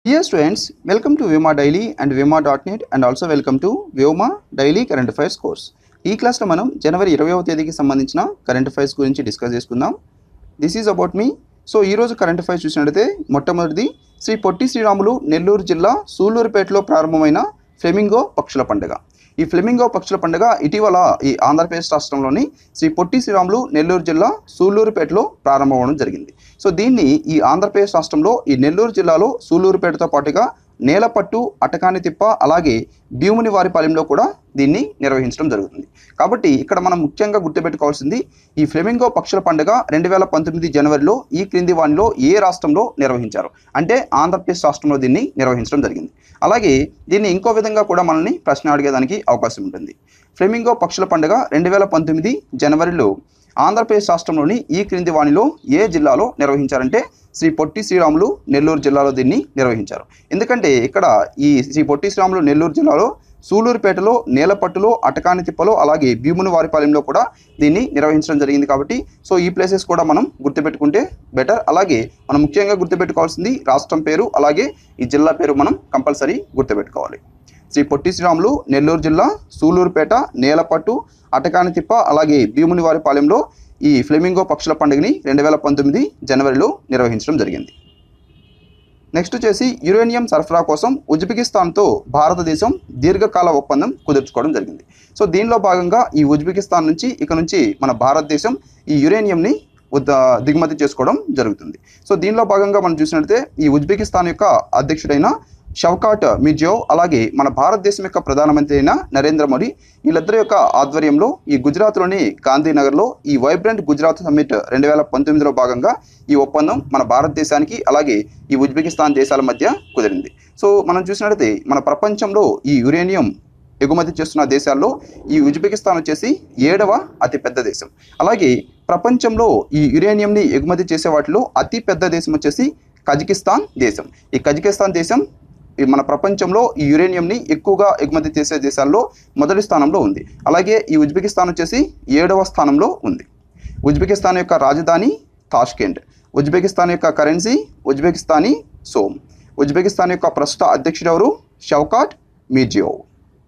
Dear students, welcome to Vyoma Daily and Vyoma.net and also welcome to Vyoma Daily Current Affairs course. ఈ క్లాస్లో మనం జనవరి ఇరవైవ తేదీకి సంబంధించిన కరెంట్ అఫైర్స్ గురించి డిస్కస్ చేసుకుందాం దిస్ ఈజ్ అబౌట్ మీ సో ఈరోజు కరెంట్ అఫైర్స్ చూసినట్లయితే మొట్టమొదటిది శ్రీ పొట్టి శ్రీరాములు నెల్లూరు జిల్లా సూలూరుపేటలో ప్రారంభమైన ఫ్లెమింగో పక్షుల పండుగ ఈ ఫ్లెమింగో పక్షుల పండుగ ఇటీవల ఈ ఆంధ్రప్రదేశ్ రాష్ట్రంలోని శ్రీ పొట్టి శ్రీరాములు నెల్లూరు జిల్లా సూలూరుపేటలో ప్రారంభమవడం జరిగింది సో దీన్ని ఈ ఆంధ్రప్రదేశ్ రాష్ట్రంలో ఈ నెల్లూరు జిల్లాలో సూలూరుపేటతో పాటుగా నేలపట్టు అటకాని తిప్ప అలాగే భీముని వారిపాలెంలో కూడా దీన్ని నిర్వహించడం జరుగుతుంది కాబట్టి ఇక్కడ మనం ముఖ్యంగా గుర్తుపెట్టుకోవాల్సింది ఈ ఫ్లెమింగో పక్షుల పండుగ రెండు వేల పంతొమ్మిది జనవరిలో ఈ క్రింది వానిలో ఏ రాష్ట్రంలో నిర్వహించారు అంటే ఆంధ్రప్రదేశ్ రాష్ట్రంలో దీన్ని నిర్వహించడం జరిగింది అలాగే దీన్ని ఇంకో విధంగా కూడా మనల్ని ప్రశ్న అడిగేదానికి అవకాశం ఉంటుంది ఫ్లెమింగో పక్షుల పండుగ రెండు వేల పంతొమ్మిది జనవరిలో ఆంధ్రప్రదేశ్ రాష్ట్రంలోని ఈ క్రింది వాణిలో ఏ జిల్లాలో నిర్వహించారంటే శ్రీ పొట్టి శ్రీరాములు నెల్లూరు జిల్లాలో దీన్ని నిర్వహించారు ఎందుకంటే ఇక్కడ ఈ శ్రీ పొట్టి శ్రీరాములు నెల్లూరు జిల్లాలో సూలూరుపేటలో నేలపట్టులో అటకాని తిప్పలో అలాగే భీముని వారిపాలెంలో కూడా దీన్ని నిర్వహించడం జరిగింది కాబట్టి సో ఈ ప్లేసెస్ కూడా మనం గుర్తుపెట్టుకుంటే బెటర్ అలాగే మనం ముఖ్యంగా గుర్తుపెట్టుకోవాల్సింది రాష్ట్రం పేరు అలాగే ఈ జిల్లా పేరు మనం కంపల్సరీ గుర్తుపెట్టుకోవాలి శ్రీ పొట్టి శ్రీరాములు నెల్లూరు జిల్లా సూలూరుపేట నేలపట్టు అటకాని తిప్ప అలాగే భీముని వారిపాలెంలో ఈ ఫ్లెమింగో పక్షుల పండుగని రెండు వేల పంతొమ్మిది జనవరిలో నిర్వహించడం జరిగింది నెక్స్ట్ వచ్చేసి యురేనియం సరఫరా కోసం ఉజ్బెకిస్తాన్తో భారతదేశం దీర్ఘకాల ఒప్పందం కుదుర్చుకోవడం జరిగింది సో దీనిలో భాగంగా ఈ ఉజ్బెకిస్తాన్ నుంచి ఇక నుంచి మన భారతదేశం ఈ యురేనియంని ఉద్ దిగుమతి చేసుకోవడం జరుగుతుంది సో దీనిలో భాగంగా మనం చూసినట్లయితే ఈ ఉజ్బెకిస్తాన్ యొక్క అధ్యక్షుడైన షౌకాట్ మిర్జియో అలాగే మన భారతదేశం యొక్క ప్రధానమంత్రి అయిన నరేంద్ర మోడీ వీళ్ళిద్దరి యొక్క ఆధ్వర్యంలో ఈ గుజరాత్లోని గాంధీనగర్లో ఈ వైబ్రెంట్ గుజరాత్ సమ్మిట్ రెండు వేల పంతొమ్మిదిలో భాగంగా ఈ ఒప్పందం మన భారతదేశానికి అలాగే ఈ ఉజ్బెకిస్తాన్ దేశాల మధ్య కుదిరింది సో మనం చూసినట్లయితే మన ప్రపంచంలో ఈ యురేనియం ఎగుమతి చేస్తున్న దేశాల్లో ఈ ఉజ్బెకిస్తాన్ వచ్చేసి ఏడవ అతి పెద్ద దేశం అలాగే ప్రపంచంలో ఈ యురేనియంని ఎగుమతి చేసే వాటిలో అతి పెద్ద దేశం వచ్చేసి కజకిస్తాన్ దేశం ఈ కజకిస్తాన్ దేశం ఈ మన ప్రపంచంలో ఈ యురేనియంని ఎక్కువగా ఎగుమతి చేసే దేశాల్లో మొదటి స్థానంలో ఉంది అలాగే ఈ ఉజ్బెకిస్తాన్ వచ్చేసి ఏడవ స్థానంలో ఉంది ఉజ్బెకిస్తాన్ యొక్క రాజధాని తాష్కెంట్ ఉజ్బెకిస్తాన్ యొక్క కరెన్సీ ఉజ్బెకిస్తానీ సోమ్ ఉజ్బెకిస్తాన్ యొక్క ప్రస్తుత అధ్యక్షుడు ఎవరు షౌకాట్ మీజియోవ్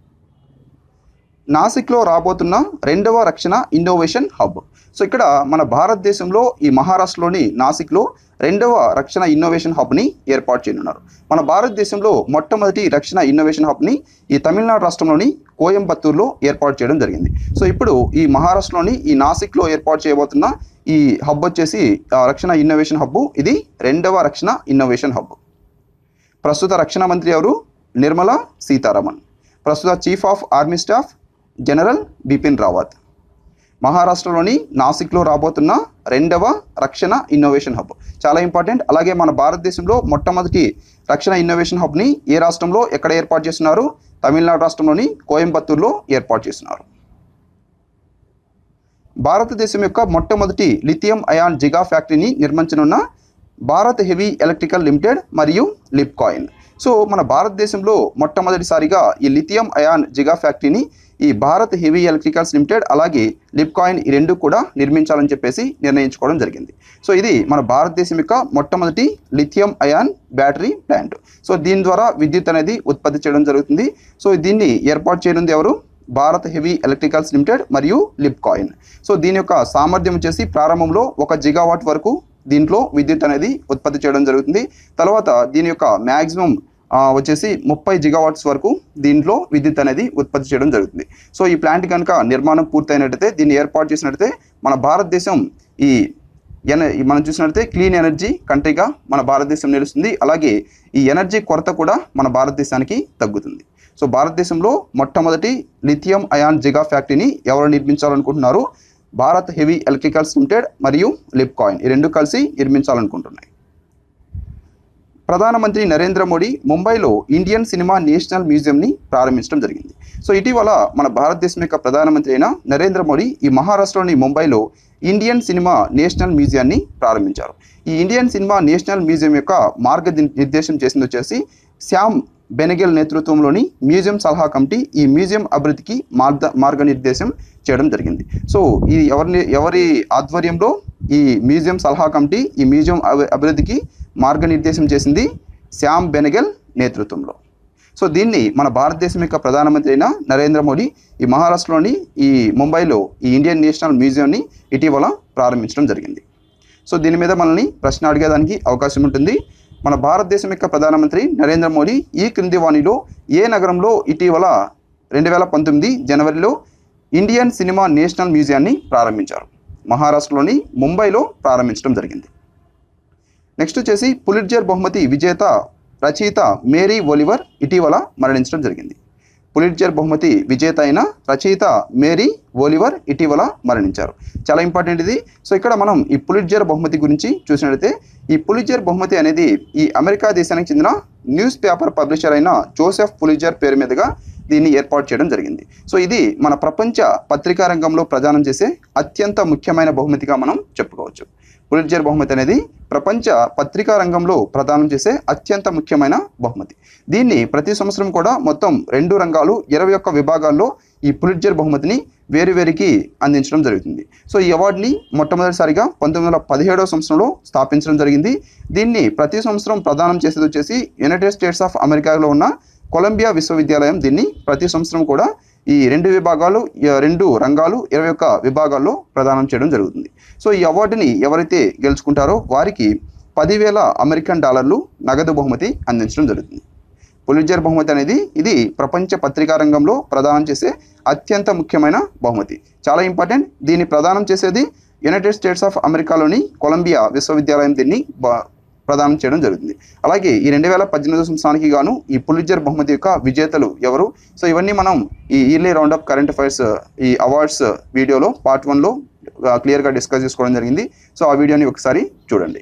నాసిక్లో రాబోతున్న రెండవ రక్షణ ఇన్నోవేషన్ హబ్ సో ఇక్కడ మన భారతదేశంలో ఈ మహారాష్ట్రలోని నాసిక్లో రెండవ రక్షణ ఇన్నోవేషన్ హబ్ని ఏర్పాటు చేయనున్నారు మన భారతదేశంలో మొట్టమొదటి రక్షణ ఇన్నోవేషన్ హబ్ని ఈ తమిళనాడు రాష్ట్రంలోని కోయంబత్తూరులో ఏర్పాటు చేయడం జరిగింది సో ఇప్పుడు ఈ మహారాష్ట్రలోని ఈ నాసిక్లో ఏర్పాటు చేయబోతున్న ఈ హబ్ వచ్చేసి ఆ, రక్షణ ఇన్నోవేషన్ హబ్ ఇది రెండవ రక్షణ ఇన్నోవేషన్ హబ్ ప్రస్తుత రక్షణ మంత్రి ఎవరు నిర్మలా సీతారామన్ ప్రస్తుత chief of army staff general Bipin Rawat మహారాష్ట్రలోని నాసిక్లో రాబోతున్న రెండవ రక్షణ ఇన్నోవేషన్ హబ్ చాలా ఇంపార్టెంట్ అలాగే మన భారతదేశంలో మొట్టమొదటి రక్షణ ఇన్నోవేషన్ హబ్ని ఏ రాష్ట్రంలో ఎక్కడ ఏర్పాటు చేస్తున్నారు తమిళనాడు రాష్ట్రంలోని కోయంబత్తూరులో ఏర్పాటు చేస్తున్నారు భారతదేశం యొక్క మొట్టమొదటి లిథియం అయాన్ జిగా ఫ్యాక్టరీని నిర్మించనున్న భారత్ హెవీ ఎలక్ట్రికల్ లిమిటెడ్ మరియు లిప్కాయిన్ సో మన భారతదేశంలో మొట్టమొదటిసారిగా ఈ లిథియం అయాన్ జిగా ఫ్యాక్టరీని ఈ భారత్ హెవీ ఎలక్ట్రికల్స్ లిమిటెడ్ అలాగే లిప్కాయిన్ ఈ రెండు కూడా నిర్మించాలని చెప్పేసి నిర్ణయించుకోవడం జరిగింది సో ఇది మన భారతదేశం యొక్క మొట్టమొదటి lithium ion battery plant so దీని ద్వారా విద్యుత్ అనేది ఉత్పత్తి చేయడం జరుగుతుంది సో దీన్ని ఏర్పాటు చేయనుంది ఎవరు భారత్ హెవీ ఎలక్ట్రికల్స్ లిమిటెడ్ మరియు లిప్కాయిన్ సో దీని యొక్క సామర్థ్యం వచ్చేసి ప్రారంభంలో ఒక జిగావాట్ వరకు దీంట్లో విద్యుత్ అనేది ఉత్పత్తి చేయడం జరుగుతుంది తర్వాత దీని యొక్క మ్యాక్సిమం వచ్చేసి ముప్పై జిగావాట్స్ వరకు దీంట్లో విద్యుత్ అనేది ఉత్పత్తి చేయడం జరుగుతుంది సో ఈ ప్లాంట్ కనుక నిర్మాణం పూర్తయినట్టయితే దీన్ని ఏర్పాటు చేసినట్టయితే మన భారతదేశం ఈ ఎన మనం చూసినట్లయితే క్లీన్ ఎనర్జీ కంట్రీగా మన భారతదేశం నిలుస్తుంది అలాగే ఈ ఎనర్జీ కొరత కూడా మన భారతదేశానికి తగ్గుతుంది సో భారతదేశంలో మొట్టమొదటి లిథియం అయాన్ జిగా ఫ్యాక్టరీని ఎవరు నిర్మించాలనుకుంటున్నారు భారత్ హెవీ ఎలక్ట్రికల్స్ లిమిటెడ్ మరియు లిప్కాయిన్ ఈ రెండు కలిసి నిర్మించాలనుకుంటున్నాయి ప్రధానమంత్రి నరేంద్ర మోడీ ముంబైలో ఇండియన్ సినిమా నేషనల్ మ్యూజియంని ప్రారంభించడం జరిగింది సో ఇటీవల మన భారతదేశం యొక్క ప్రధానమంత్రి అయిన నరేంద్ర మోడీ ఈ మహారాష్ట్రలోని ముంబైలో ఇండియన్ సినిమా నేషనల్ మ్యూజియాన్ని ప్రారంభించారు ఈ ఇండియన్ సినిమా నేషనల్ మ్యూజియం యొక్క మార్గ నిర్దేశం చేసింది వచ్చేసి శ్యామ్ బెనగెల్ నేతృత్వంలోని మ్యూజియం సలహా కమిటీ ఈ మ్యూజియం అభివృద్ధికి మార్గ మార్గనిర్దేశం చేయడం జరిగింది సో ఇది ఎవరిని ఎవరి ఆధ్వర్యంలో ఈ మ్యూజియం సలహా కమిటీ ఈ మ్యూజియం అభి- అభివృద్ధికి మార్గనిర్దేశం చేసింది శ్యామ్ బెనగెల్ నేతృత్వంలో సో దీన్ని మన భారతదేశం యొక్క ప్రధానమంత్రి అయిన నరేంద్ర మోడీ ఈ మహారాష్ట్రలోని ఈ ముంబైలో ఈ ఇండియన్ నేషనల్ మ్యూజియంని ఇటీవల ప్రారంభించడం జరిగింది సో దీని మీద మనల్ని ప్రశ్న అడిగేదానికి అవకాశం ఉంటుంది మన భారతదేశం యొక్క ప్రధానమంత్రి నరేంద్ర మోడీ ఈ క్రింది వాణిలో ఏ నగరంలో ఇటీవల రెండు వేల పంతొమ్మిది జనవరిలో ఇండియన్ సినిమా నేషనల్ మ్యూజియాన్ని ప్రారంభించారు మహారాష్ట్రలోని ముంబైలో ప్రారంభించడం జరిగింది నెక్స్ట్ వచ్చేసి పులిట్జర్ బహుమతి విజేత రచయిత మేరీ ఒలివర్ ఇటీవల మరణించడం జరిగింది పులిట్జర్ బహుమతి విజేత అయిన రచయిత మేరీ ఓలివర్ ఇటీవల మరణించారు చాలా ఇంపార్టెంట్ ఇది సో ఇక్కడ మనం ఈ పులిట్జర్ బహుమతి గురించి చూసినట్లయితే ఈ పులిట్జర్ బహుమతి అనేది ఈ అమెరికా దేశానికి చెందిన న్యూస్ పేపర్ పబ్లిషర్ అయిన జోసెఫ్ పులిట్జర్ పేరు మీదుగా దీన్ని ఏర్పాటు చేయడం జరిగింది సో ఇది మన ప్రపంచ పత్రికా రంగంలో ప్రదానం చేసే అత్యంత ముఖ్యమైన బహుమతిగా మనం చెప్పుకోవచ్చు పులిట్జర్ బహుమతి అనేది ప్రపంచ పత్రికా రంగంలో ప్రదానం చేసే అత్యంత ముఖ్యమైన బహుమతి దీన్ని ప్రతి సంవత్సరం కూడా మొత్తం రెండు రంగాలు ఇరవై ఒక్క విభాగాల్లో ఈ పులిట్జర్ బహుమతిని వేరు వేరికి అందించడం జరుగుతుంది సో ఈ అవార్డుని మొట్టమొదటిసారిగా పంతొమ్మిది వందల పదిహేడవ సంవత్సరంలో స్థాపించడం జరిగింది దీన్ని ప్రతి సంవత్సరం ప్రదానం చేసేది వచ్చేసి యునైటెడ్ స్టేట్స్ ఆఫ్ అమెరికాలో ఉన్న కొలంబియా విశ్వవిద్యాలయం దీన్ని ప్రతి సంవత్సరం కూడా ఈ రెండు విభాగాలు ఈ రెండు రంగాలు ఇరవై ఒక్క విభాగాల్లో ప్రదానం చేయడం జరుగుతుంది సో ఈ అవార్డుని ఎవరైతే గెలుచుకుంటారో వారికి పదివేల అమెరికన్ డాలర్లు నగదు బహుమతి అందించడం జరుగుతుంది పులిట్జర్ బహుమతి అనేది ఇది ప్రపంచ పత్రికా రంగంలో ప్రదానం చేసే అత్యంత ముఖ్యమైన బహుమతి చాలా ఇంపార్టెంట్ దీన్ని ప్రదానం చేసేది యునైటెడ్ స్టేట్స్ ఆఫ్ అమెరికాలోని కొలంబియా విశ్వవిద్యాలయం దీన్ని బ- ప్రదానం చేయడం జరుగుతుంది అలాగే ఈ రెండు వేల పద్దెనిమిది సంవత్సరానికి గాను ఈ పులిట్జర్ బహుమతి యొక్క విజేతలు ఎవరు సో ఇవన్నీ మనం ఈ yearly round up current affairs ఈ అవార్డ్స్ వీడియోలో పార్ట్ వన్లో క్లియర్గా డిస్కస్ చేసుకోవడం జరిగింది సో ఆ వీడియోని ఒకసారి చూడండి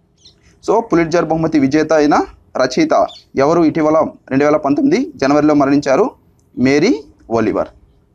సో పులిట్జర్ బహుమతి విజేత అయిన రచయిత ఎవరు ఇటీవల రెండు వేల పంతొమ్మిది జనవరిలో మరణించారు మేరీ ఒలివర్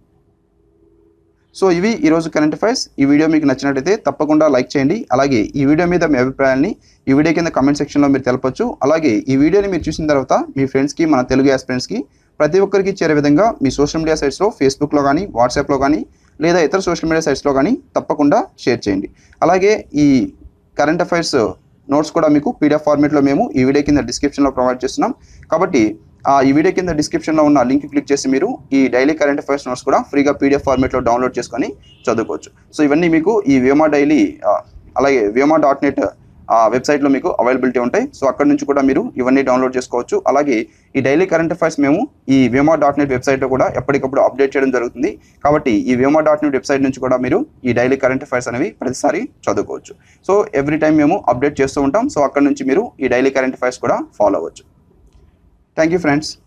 సో ఇవి ఈరోజు కరెంట్ అఫైర్స్ ఈ వీడియో మీకు నచ్చినట్టయితే తప్పకుండా లైక్ చేయండి అలాగే ఈ వీడియో మీద మీ అభిప్రాయాన్ని ఈ వీడియో కింద కామెంట్ సెక్షన్లో మీరు తెలపొచ్చు అలాగే ఈ వీడియోని మీరు చూసిన తర్వాత మీ ఫ్రెండ్స్కి మన తెలుగు యాస్పిరెంట్స్కి ప్రతి ఒక్కరికి చేరే విధంగా మీ సోషల్ మీడియా సైట్స్లో ఫేస్బుక్లో కానీ వాట్సాప్లో కానీ లేదా ఇతర సోషల్ మీడియా సైట్స్లో కానీ తప్పకుండా షేర్ చేయండి అలాగే ఈ కరెంట్ అఫైర్స్ నోట్స్ కూడా మీకు పీడిఎఫ్ ఫార్మేట్లో మేము ఈ వీడియో కింద డిస్క్రిప్షన్లో ప్రొవైడ్ చేస్తున్నాం కాబట్టి ఆ ఈ వీడియో కింద డిస్క్రిప్షన్లో ఉన్న లింక్ క్లిక్ చేసి మీరు ఈ డైలీ కరెంట్ అఫైర్స్ నోట్స్ కూడా ఫ్రీగా పీడిఎఫ్ ఫార్మేట్లో డౌన్లోడ్ చేసుకొని చదువుకోవచ్చు సో ఇవన్నీ మీకు ఈ వేమా డైలీ అలాగే వేమా డాట్ నెట్ ఆ వెబ్సైట్లో మీకు అవైలబిలిటీ ఉంటాయి సో అక్కడ నుంచి కూడా మీరు ఇవన్నీ డౌన్లోడ్ చేసుకోవచ్చు అలాగే ఈ డైలీ కరెంట్ అఫైర్స్ మేము ఈ వేమా డాట్ నెట్ వెబ్సైట్లో కూడా ఎప్పటికప్పుడు అప్డేట్ చేయడం జరుగుతుంది కాబట్టి ఈ వేమా డాట్ నెట్ వెబ్సైట్ నుంచి కూడా మీరు ఈ డైలీ కరెంట్ అఫైర్స్ అనేవి ప్రతిసారి చదువుకోవచ్చు సో ఎవ్రీ టైం మేము అప్డేట్ చేస్తూ ఉంటాం సో అక్కడ నుంచి మీరు ఈ డైలీ కరెంట్ అఫైర్స్ కూడా ఫాలో అవ్వచ్చు థ్యాంక్ యూ ఫ్రెండ్స్